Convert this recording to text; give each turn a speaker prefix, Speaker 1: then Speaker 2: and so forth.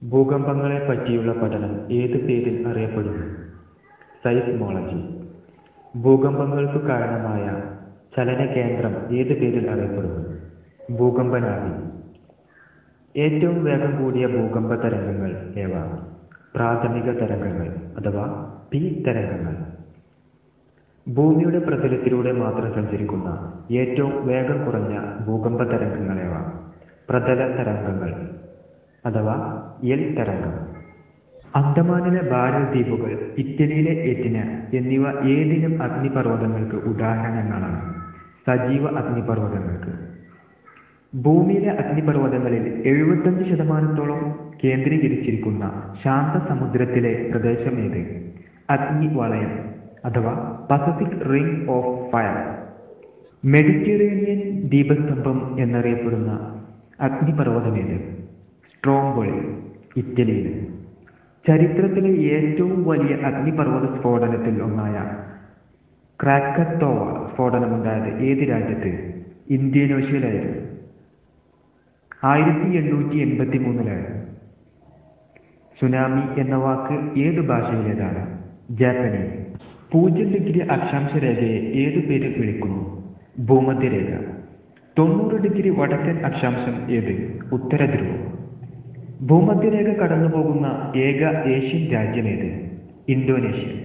Speaker 1: ഭൂകമ്പങ്ങളെ പറ്റിയുള്ള പഠനം ഏത് പേരിൽ അറിയപ്പെടുന്നു സൈസ്മോളജി ഭൂകമ്പങ്ങൾക്കു കാരണമായ ചലനകേന്ദ്രം ഏത് പേരിൽ അറിയപ്പെടുന്നു ഭൂകമ്പനാഭി ഏറ്റവും വേഗം കൂടിയ ഭൂകമ്പ തരംഗങ്ങൾ ഏവ പ്രാഥമിക തരംഗങ്ങൾ അഥവാ പി തരംഗങ്ങൾ ഭൂമിയുടെ പ്രതലത്തിലൂടെ മാത്രം സഞ്ചരിക്കുന്ന ഏറ്റവും വേഗം കുറഞ്ഞ ഭൂകമ്പ തരംഗങ്ങളേവ പ്രതല തരംഗങ്ങൾ അഥവാ എൽ തരംഗം അന്തമാനിലെ ഭാരത് ദ്വീപുകൾ ഇറ്റലിയിലെ എറ്റിന എന്നിവ ഏതിനും അഗ്നിപർവ്വതങ്ങൾക്ക് ഉദാഹരണങ്ങളാണ് സജീവ അഗ്നിപർവ്വതങ്ങൾക്ക് ഭൂമിയിലെ അഗ്നിപർവ്വതങ്ങളിൽ എഴുപത്തഞ്ച് ശതമാനത്തോളം കേന്ദ്രീകരിച്ചിരിക്കുന്ന ശാന്തസമുദ്രത്തിലെ പ്രദേശമേത് അഗ്നി വളയം അഥവാ Pacific ring of fire Mediterranean ദീപസ്തംഭം എന്നറിയപ്പെടുന്ന അഗ്നിപർവ്വതമേത് സ്ട്രോംബൊളി ഇറ്റലിയിൽ ചരിത്രത്തിലെ ഏറ്റവും വലിയ അഗ്നിപർവ്വത സ്ഫോടനത്തിൽ ഒന്നായ ക്രാക്കത്തോവ സ്ഫോടനമുണ്ടായത് ഏത് രാജ്യത്ത് ഇന്തോനേഷ്യയിലായിരുന്നു ആയിരത്തി എണ്ണൂറ്റി എൺപത്തി മൂന്നിലായിരുന്നു സുനാമി എന്ന വാക്ക് ഏത് ഭാഷയിലേതാണ് ജാപ്പനീസ് പൂജ്യം ഡിഗ്രി അക്ഷാംശ രേഖയെ ഏത് പേരിൽ വിളിക്കുന്നു ഭൂമധ്യരേഖ തൊണ്ണൂറ് ഡിഗ്രി വടക്കൻ അക്ഷാംശം ഏത് ഉത്തരധ്രുവം ഭൂമധ്യരേഖ കടന്നു പോകുന്ന ഏക ഏഷ്യൻ രാജ്യമേത് ഇന്തോനേഷ്യ